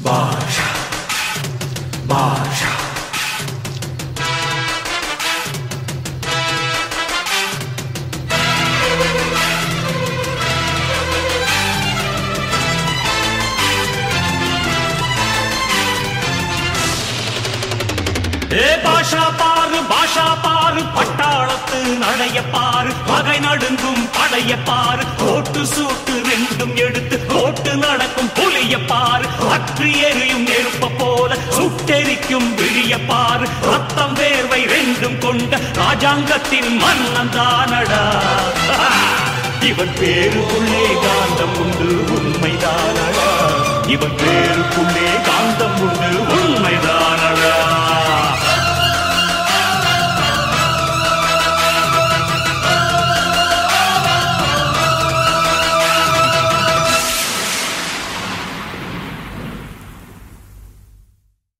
பாஷா பாஷா ஏ பாஷா பாரு பாஷா பாரு பட்டாளத்து நடைய பாரு பகை நடுங்கும் படைய பாரு கோட்டு சூட்டு ரெண்டும் எடுத்து கோட்டு நடக்கும் புலிய பாரு அற்றி எரியும் நெருப்ப போல சுட்டெரிக்கும் விழிய பாரு ரத்தம் வேர்வை ரெண்டும் கொண்ட ராஜாங்கத்தின் மன்னன் தானடா இவன் பேருக்குள்ளே காந்தம் உண்டு உண்மைதானடா இவன் பேருக்குள்ளே காந்தம் உண்டு உண்மைதானடா